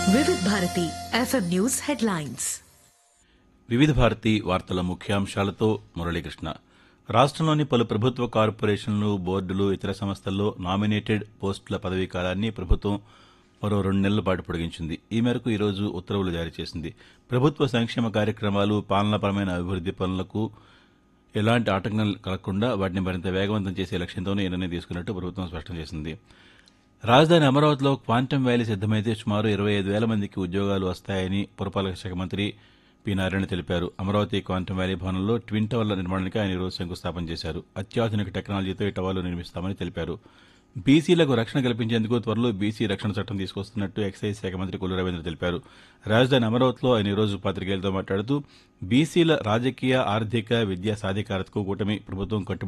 వివిధ Bharati FM news headlines వివిధ భారతి వార్తల ముఖ్యాంశాలతో మురళీకృష్ణ రాష్ట్రంలోని పలు ప్రభుత్వ కార్పొరేషన్లు బోర్డులు ఇతర సంస్థల్లో నామినేటెడ్ పోస్టుల పదవీ కాలాన్ని ప్రభుత్వం మరో రెండు నెలల పాటు పొడిగించింది ఈ మేరకు ఈరోజు ఉత్తర్వులు జారీ చేసింది ప్రభుత్వ సంక్షేమ కార్యక్రమాలు పాలనాపరమైన అభివృద్ది పనులకు ఎలాంటి ఆటంకం కలగకుండా వాటిని మరింత వేగవంతం చేసే లక్ష్యంతోనే ఈ నిర్ణయం తీసుకున్నట్టు ప్రభుత్వం స్పష్టం చేసింది రాజధాని అమరావతిలో క్వాంటమ్ వ్యాలీ సిద్దమైతే సుమారు ఇరవై ఐదు వేల మందికి ఉద్యోగాలు వస్తాయని పురపాలక శాఖ మంత్రి పి నారాయణ తెలిపారు అమరావతి క్వాంటమ్ వ్యాలీ భవనంలో ట్విన్ టవర్ల నిర్మాణానికి ఆయన ఈరోజు శంకుస్థాపన చేశారు అత్యాధునిక టెక్నాలజీతో ఈ టవర్లు నిర్మిస్తామని తెలిపారు బీసీలకు రక్షణ కల్పించేందుకు త్వరలో బీసీ రక్షణ చట్టం తీసుకొస్తున్నట్టు ఎక్సైజ్ శాఖ మంత్రి కొల్లు రవీంద్ర తెలిపారు రాజధాని అమరావతిలో ఆయన ఈరోజు పాతికేయులతో మాట్లాడుతూ బీసీల రాజకీయ ఆర్థిక విద్యా సాధికారతకు కూటమి ప్రభుత్వం కట్టుబడి